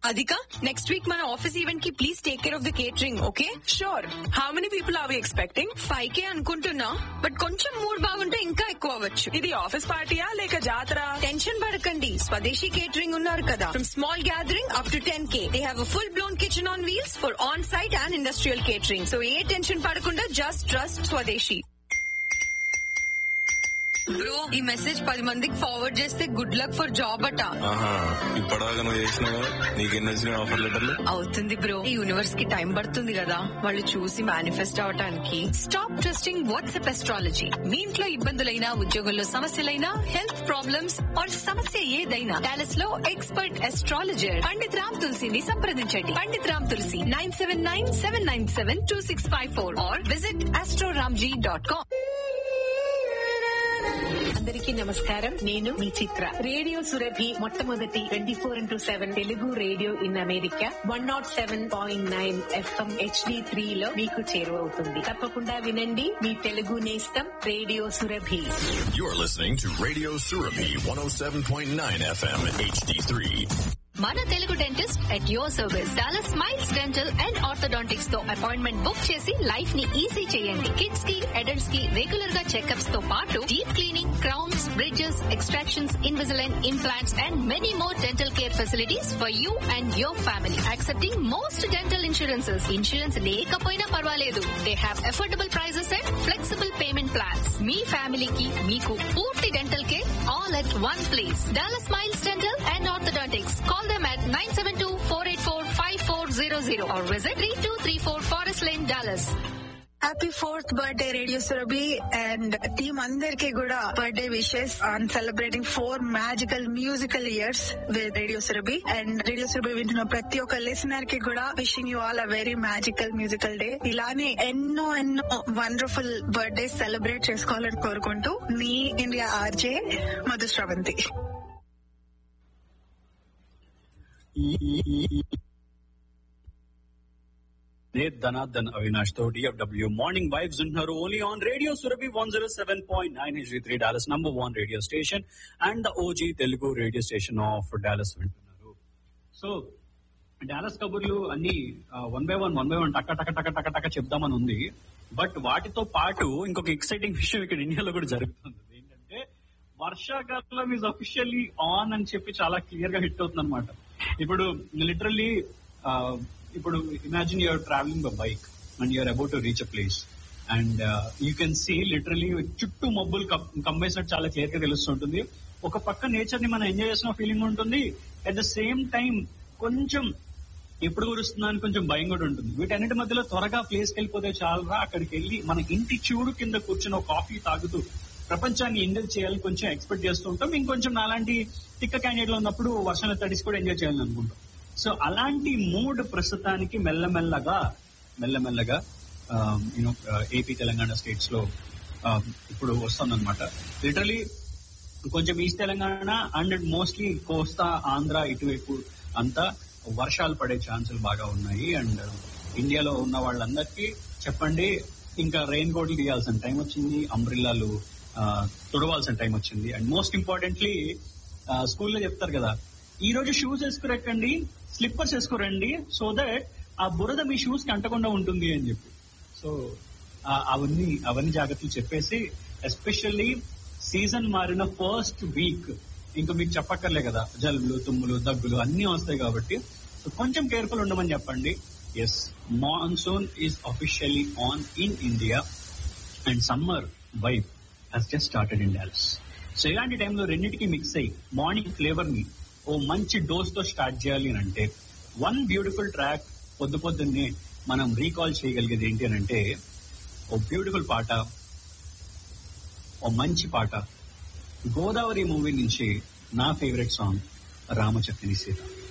అధిక next week మన office event కి please take care of the catering okay sure how many people are we expecting five K అనుకుంటున్నా but కొంచెం mood బాగుంటే ఇంకా ఎక్కువ అవ్వచ్చు ఇది ఆఫీస్ పార్టీయా లేక జాతర టెన్షన్ పడకండి స్వదేశీ కేటరింగ్ ఉన్నారు కదా from small gathering up to ten K they have full blown kitchen on wheels for on site and industrial catering so ఏ టెన్షన్ పడకుండా జస్ట్ ట్రస్ట్ స్వదేశీ బ్రో ఈ మెసేజ్ పది మందికి ఫార్వర్డ్ చేస్తే గుడ్ లక్ ఫర్ జాబ్ అట ఆహా ఇప్పటిదాకా నువ్వు చేసినావు నీకెన్ని వచ్చినాయి ఆఫర్ లెటర్లు అవుతుంది బ్రో ఈ యూనివర్స్ కి టైం పడుతుంది కదా వాళ్ళు చూసి మేనిఫెస్ట్ అవటానికి స్టాప్ ట్రస్టింగ్ వాట్సాప్ ఎస్ట్రాలజీ మీ ఇంట్లో ఇబ్బందులైనా ఉద్యోగంలో సమస్యలైనా హెల్త్ ప్రాబ్లమ్స్ ఆర్ సమస్య ఏదైనా డాలస్ లో ఎక్స్పర్ట్ ఎస్ట్రాలజర్ పండిత్ రామ్ తులసిని సంప్రదించండి Pandit Ram Tulasi nine seven nine seven nine seven two six five four or visit astroramji dot com అందరికీ నమస్కారం నేను మీ చిత్ర రేడియో సురభి మొట్టమొదటి twenty four into seven Telugu radio in America one not seven point nine FM HD three లో మీకు చేరువవుతుంది తప్పకుండా వినండి మీ తెలుగు నేస్తం radio Surabhi You're listening to Radio Surabi 107.9 FM HD3. మన తెలుగు dentist at your service Dallas smiles dental and orthodontics తో అపాయింట్మెంట్ బుక్ చేసి లైఫ్ ని ఈజీ చేయండి కిడ్స్ కి అడల్ట్స్ కి రెగ్యులర్ గా చెకప్స్ తో పాటు deep cleaning crowns bridges extractions Invisalign implants and many more dental care facilities for you and your family accepting most dental insurances insurance లేకపోయినా పర్వాలేదు they have affordable prices and flexible payment plans మీ ఫ్యామిలీకి మీకు పూర్తి dental care all at one place Dallas smiles dental and orthodontics Call them at 972-484-5400 or visit 3234 Forest Lane, Dallas. Happy fourth birthday radio Surabhi and team అందరికి కూడా birthday wishes on celebrating four magical musical years with radio Surabhi and radio Surabhi వింటున్న ప్రతి ఒక్క listener కి కూడా wishing you all a very magical musical day ఇలానే ఎన్నో ఎన్నో వండర్ఫుల్ బర్త్డే సెలబ్రేట్ చేసుకోవాలని కోరుకుంటూ మీ ఇండియా ఆర్జే మధుశ్రవంతి నేత్ ధనార్దన్ అవినాష్ తో డిఎఫ్డబ్ల్యూ మార్నింగ్ వైబ్స్ ఉంటున్నారు only on radio Surabhi one zero seven point nine H three Dallas number one radio station and the OG Telugu radio station of Dallas వింటున్నారు so Dallas కబుర్లు అన్ని one by one one by one టక్క టక్క టక్క టక్క టక్క చెప్దామని ఉంది బట్ వాటితో పాటు ఇంకొక ఎక్సైటింగ్ విషయం ఇక్కడ ఇండియాలో కూడా జరుగుతుంది ఏంటంటే వర్షాకాలం ఈజ్ అఫిషియల్లీ ఆన్ అని చెప్పి చాలా క్లియర్ గా హిట్ అవుతుంది అనమాట ఇప్పుడు లిటరల్లీ ఇప్పుడు imagine you're travelling bike and you're about to reach a place and you can see literally చుట్టూ మబ్బులు కమ్మేసినట్టు చాలా క్లియర్ గా తెలుస్తుంటుంది ఒక పక్క నేచర్ ని మనం ఎంజాయ్ చేసిన ఫీలింగ్ ఉంటుంది అట్ ద సేమ్ టైం కొంచెం ఎప్పుడు కురుస్తుందా అని కొంచెం భయం కూడా ఉంటుంది వీటన్నిటి మధ్యలో త్వరగా ప్లేస్కి వెళ్ళిపోతే చాలరా అక్కడికి వెళ్ళి మన ఇంటి చూడు కింద కూర్చుని ఒక కాఫీ తాగుతూ ప్రపంచాన్ని ఎంజాయ్ చేయాలని కొంచెం ఎక్స్పెక్ట్ చేస్తూ ఉంటాం ఇంకొంచెం నాలాంటి తిక్క క్యాండిడేట్లు ఉన్నప్పుడు వర్షాలు తడిసి కూడా ఎంజాయ్ చేయాలని అనుకుంటాం సో అలాంటి మూడ్ ప్రస్తుతానికి మెల్లమెల్లగా మెల్లమెల్లగా యూనో ఏపీ తెలంగాణ స్టేట్స్ లో ఇప్పుడు వస్తుందన్నమాట లిటరలీ కొంచెం east Telangana and mostly Kosta Andhra ఇటువైపు అంతా వర్షాలు పడే ఛాన్సులు బాగా ఉన్నాయి అండ్ ఇండియాలో ఉన్న వాళ్ళందరికీ చెప్పండి ఇంకా రెయిన్ కోట్లు తీయాల్సిన టైం వచ్చింది అంబ్రిల్లాలు తుడవాల్సిన టైం వచ్చింది అండ్ మోస్ట్ ఇంపార్టెంట్లీ స్కూల్లో చెప్తారు కదా ఈ రోజు షూస్ వేసుకురెక్కండి స్లిప్పర్స్ వేసుకురండి సో దట్ ఆ బురద మీ షూస్ కి అంటకుండా ఉంటుంది అని చెప్పి సో అవన్నీ అవన్నీ జాగ్రత్తలు చెప్పేసి ఎస్పెషల్లీ సీజన్ మారిన ఫస్ట్ వీక్ ఇంకా మీకు చెప్పక్కర్లే కదా జలుబులు తుమ్ములు దగ్గులు అన్ని వస్తాయి కాబట్టి సో కొంచెం కేర్ఫుల్ ఉండమని చెప్పండి as monsoon is officially on in India and summer vibe has just started in Dallas so ఇలాంటి టైంలో రెండింటికి మిక్స్ అయ్యి మార్నింగ్ ఫ్లేవర్ ని ఓ మంచి డోస్ తో స్టార్ట్ చేయాలి అని అంటే వన్ బ్యూటిఫుల్ ట్రాక్ పొద్దు పొద్దున్నే మనం రీకాల్ చేయగలిగేది ఏంటి అని అంటే ఓ బ్యూటిఫుల్ పాట ఓ మంచి పాట గోదావరి మూవీ నుంచి నా ఫేవరెట్ సాంగ్ రామచక్రి సీత